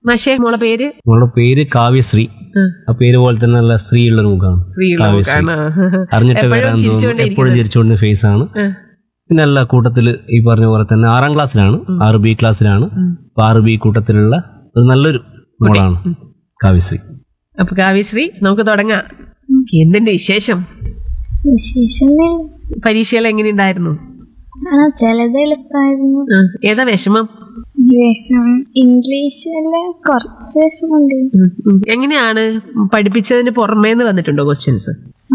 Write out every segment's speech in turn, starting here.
മാഷേ മോളെ പേര് മോളുടെ പേര് കാവ്യശ്രീ ഉം. ആ പേര് പോലെ തന്നെ നല്ല ശ്രീ ഉള്ളൊരു മുഖമാണ് ശ്രീയുള്ള കാവ്യശ്രീ. മുഖാണ്. അറിഞ്ഞിട്ട് എപ്പോഴും വരാൻ തോന്നുന്നു ചിരിച്ചുകൊണ്ടേ എപ്പോഴും ഇരിക്കുന്നത്. ചിരിച്ചുകൊണ്ട് ഫേസ് ആണ് ഉം. പിന്നെ എല്ലാ കൂട്ടത്തിൽ ഈ പറഞ്ഞ പോലെ തന്നെ ആറാം ക്ലാസ്സിലാണ് ആറ് ബി ക്ലാസ്സിലാണ് അപ്പൊ ആറ് ബി കൂട്ടത്തിലുള്ള ഒരു നല്ലൊരു മോളാണ് കാവ്യശ്രീ അപ്പൊ കാവ്യശ്രീ നമുക്ക് തുടങ്ങാം എന്തിന്റെ വിശേഷം വിശേഷം പരീക്ഷകൾ എങ്ങനെയുണ്ടായിരുന്നു ആ ചിലത് എളുപ്പമായിരുന്നു ഉം. ഏതാ വിഷമം വിഷമം ഇംഗ്ലീഷ് അല്ല കുറച്ച് വിഷമമുണ്ട് ഉം. ഉം. എങ്ങനെയാണ് പഠിപ്പിച്ചതിന് പുറമേന്ന് വന്നിട്ടുണ്ടോ ക്വസ്റ്റ്യൻസ്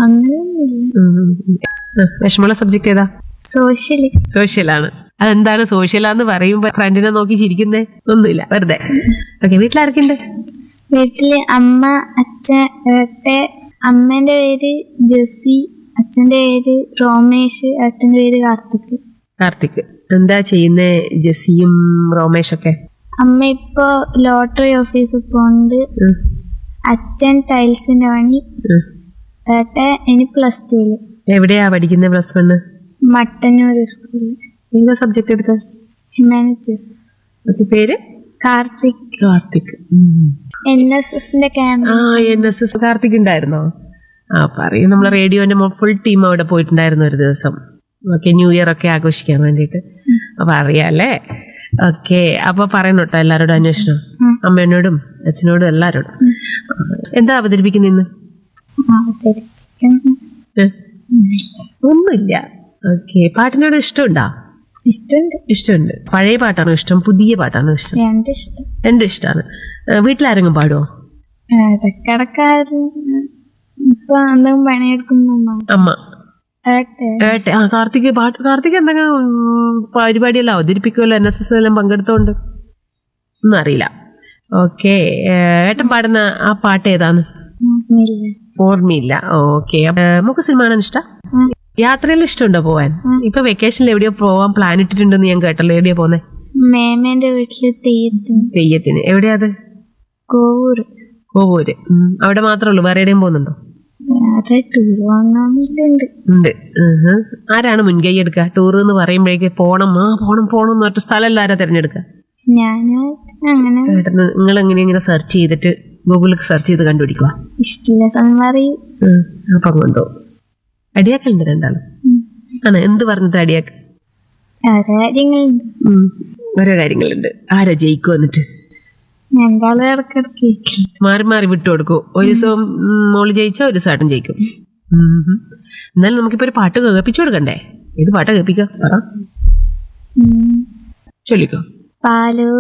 അങ്ങനെയൊന്നുമില്ല വിഷമമുള്ള സബ്ജക്ട് ഏതാ സോഷ്യല് സോഷ്യലാണ് അതെന്താണ് സോഷ്യലാന്ന് പറയുമ്പോ ഫ്രണ്ടിനെ നോക്കി ചിരിക്കുന്നേ ഒന്നുമില്ല വെറുതെ ഓക്കെ വീട്ടിലാരൊക്കെയുണ്ട് വീട്ടില് അമ്മ അച്ഛൻ ഏട്ടെ അമ്മേന്റെ പേര് ജെസ്സി അച്ഛന്റെ പേര് റോമേഷ് ഏട്ടന്റെ പേര് കാർത്തിക് കാർത്തിക് എന്താ ചെയ്യുന്നേ ജെസ്സിയും റോമേഷൊക്കെ അമ്മ ഇപ്പോ ലോട്ടറി ഓഫീസിൽ പോണ്ട് ഉം. അച്ഛൻ ടൈൽസിന്റെ പണി ഉം. ഏട്ട ഇനി പ്ലസ് ടുവില് എവിടെയാ പഠിക്കുന്നത് പ്ലസ് വണ്ണ് മട്ടന്നൂർ സ്കൂളിൽ ഏതാ സബ്ജക്ട് എടുക്കാൻ ഹ്യൂമാനിറ്റീസ് ഓക്കെ പേര് കാർത്തിക് കാർത്തിക് എൻ എസ് എസിന്റെ ക്യാമ്പ് ആ എൻ എസ് എസ് കാർത്തിക് ഉണ്ടായിരുന്നോ ആ പറയും നമ്മളെ റേഡിയോന്റെ ഫുൾ ടീം അവിടെ പോയിട്ടുണ്ടായിരുന്നു ഒരു ദിവസം ഓക്കെ ന്യൂ ഇയർ ഒക്കെ ആഘോഷിക്കാൻ വേണ്ടിയിട്ട് അപ്പൊ അറിയാല്ലേ ഓക്കെ അപ്പൊ പറയണം കേട്ടോ എല്ലാവരോടും അന്വേഷണം ഉം. അമ്മേനോടും അച്ഛനോടും എല്ലാരോടും എന്താ അവതരിപ്പിക്കുന്ന ഇന്ന് അവതരിപ്പിക്കണം ഏ? ഒന്നുമില്ല ഓക്കെ പാട്ടിനോട് ഇഷ്ടമുണ്ടോ ഇഷ്ടമുണ്ട് ഇഷ്ടമുണ്ട് പഴയ പാട്ടാണോ ഇഷ്ടം പുതിയ പാട്ടാണോ ഇഷ്ടം രണ്ടും ഇഷ്ടം രണ്ടും ഇഷ്ടമാണ് വീട്ടിലാരെങ്കിലും പാടുമോ ഇടക്കിടക്കാരും ഇപ്പൊ എന്തെങ്കിലും പണിയെടുക്കുമ്പോ അമ്മ ഏട്ടെ ഏട്ടെ ആ കാർത്തിക് പാട്ട് കാർത്തിക് എന്തെങ്കിലും ഉം, പരിപാടിയെല്ലാം അവതരിപ്പിക്കുമല്ലോ എൻ എസ് എസ് എല്ലാം പങ്കെടുത്തോണ്ട് ഒന്നും അറിയില്ല ഓക്കെ ഏട്ടൻ പാടുന്ന ആ പാട്ട് ഏതാണ് ഓർമ്മയില്ല ഓർമ്മയില്ല ഓക്കെ നമുക്ക് സിനിമ കാണാൻ ഇഷ്ടം ഉം. യാത്രയിൽ ഇഷ്ടമുണ്ടോ പോവാൻ ഇപ്പൊ വെക്കേഷനിൽ എവിടെയോ പോവാൻ പ്ലാൻ ഇട്ടിട്ടുണ്ടെന്ന് ഞാൻ കേട്ടല്ലോ എവിടെയാ പോന്നെ മേമേന്റെ വീട്ടില് തെയ്യത്തിന് തെയ്യത്തിന് എവിടെയാ അത് കോവൂര് കോവൂര് ഉം. അവിടെ മാത്രമേ ഉള്ളൂ വേറെ എവിടെയും പോകുന്നുണ്ടോ വേറെ ടൂർ വാങ്ങാനില്ലുണ്ട് ഉണ്ട് ഉഹ്. ആരാണ് മുൻകൈ എടുക്കുക ടൂർ എന്ന് പറയുമ്പോഴേക്ക് പോണം ആ പോണം പോണം എന്ന് പറഞ്ഞ സ്ഥലം ആരാ തിരഞ്ഞെടുക്കുക ഞാന് അങ്ങനെ ഏട്ടന് നിങ്ങൾ എങ്ങനെ ഇങ്ങനെ സെർച്ച് ചെയ്തിട്ട് ഗൂഗിളിൽ സെർച്ച് ചെയ്ത് കണ്ടുപിടിക്കുക ഇഷ്ടമില്ല സമയം പറയും അപ്പം കൊണ്ടോ അടിയാക്കലുണ്ട് രണ്ടാളും ആണ് എന്ത് പറഞ്ഞിട്ട് അടിയാക്ക വേറെ കാര്യങ്ങളുണ്ട് ഉം. ഓരോ കാര്യങ്ങളുണ്ട് ആരാ ജയിക്കും എന്നിട്ട് രണ്ടാളും ഇടക്കിടക്ക് കേൾക്കില്ല മാറി മാറി വിട്ടു കൊടുക്കും ഒരു ദിവസം ഉം, മോള് ജയിച്ചാൽ ഒരു ദിവസം ഏട്ടൻ ജയിക്കും ഉം. എന്നാലും നമുക്കിപ്പോ ഒരു പാട്ട് കേൾപ്പിച്ചു കൊടുക്കണ്ടേ ഏത് പാട്ടാ കേൾപ്പിക്കാം പറ ചൊല്ലിക്കോ പാലോ